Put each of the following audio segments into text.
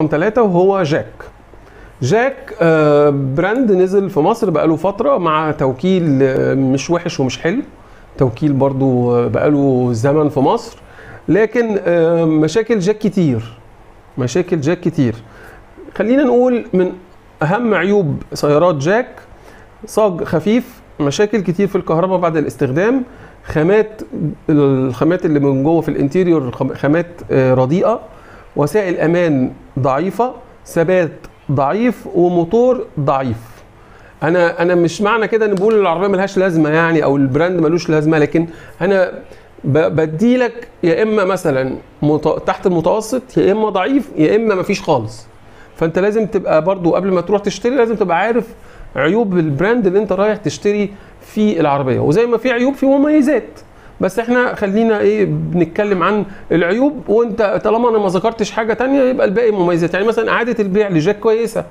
ثلاثة وهو جاك جاك آه، براند نزل في مصر بقاله فترة مع توكيل آه، مش وحش ومش حلو توكيل برضو آه، بقاله زمن في مصر لكن آه، مشاكل جاك كتير مشاكل جاك كتير خلينا نقول من اهم عيوب سيارات جاك صاج خفيف مشاكل كتير في الكهرباء بعد الاستخدام خامات الخامات اللي من جوه في الانتيريور خم- خامات آه، رديئه وسائل امان ضعيفه ثبات ضعيف وموتور ضعيف انا انا مش معنى كده ان بقول العربيه ملهاش لازمه يعني او البراند ملوش لازمه لكن انا ب- بديلك يا اما مثلا مت- تحت المتوسط يا اما ضعيف يا اما مفيش خالص فانت لازم تبقى برضو قبل ما تروح تشتري لازم تبقى عارف عيوب البراند اللي انت رايح تشتري فيه العربيه وزي ما في عيوب في مميزات بس احنا خلينا ايه بنتكلم عن العيوب وانت طالما انا ما ذكرتش حاجه تانية يبقى الباقي مميزات يعني مثلا اعاده البيع لجاك كويسه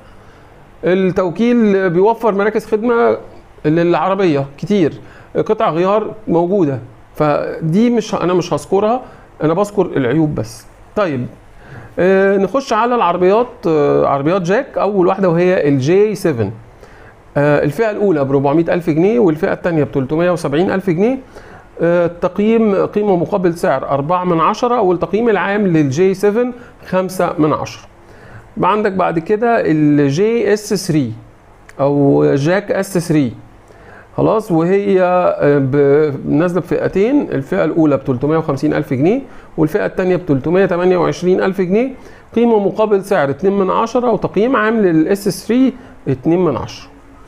التوكيل بيوفر مراكز خدمه للعربيه كتير قطع غيار موجوده فدي مش انا مش هذكرها انا بذكر العيوب بس طيب آه، نخش على العربيات آه، عربيات جاك اول واحده وهي الجي 7 آه، الفئه الاولى ب 400 الف جنيه والفئه الثانيه ب 370 الف جنيه آه، التقييم قيمه مقابل سعر 4 من 10 والتقييم العام للجي 7 5 من 10 بقى عندك بعد كده الجي اس 3 او جاك اس 3 خلاص وهي آه، ب- نازله بفئتين الفئه الاولى ب 350 الف جنيه والفئه الثانيه ب 328 الف جنيه قيمه مقابل سعر 2 من 10 وتقييم عام للاس 3 2 من 10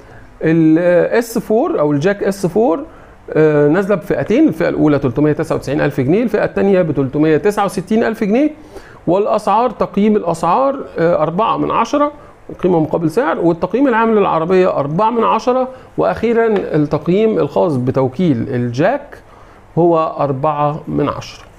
الاس 4 او الجاك اس 4 آه، نازله بفئتين الفئه الاولى 399 الف جنيه الفئه الثانيه ب 369 الف جنيه والاسعار تقييم الاسعار 4 من 10 قيمه مقابل سعر والتقييم العام للعربيه 4 من 10 واخيرا التقييم الخاص بتوكيل الجاك هو 4 من 10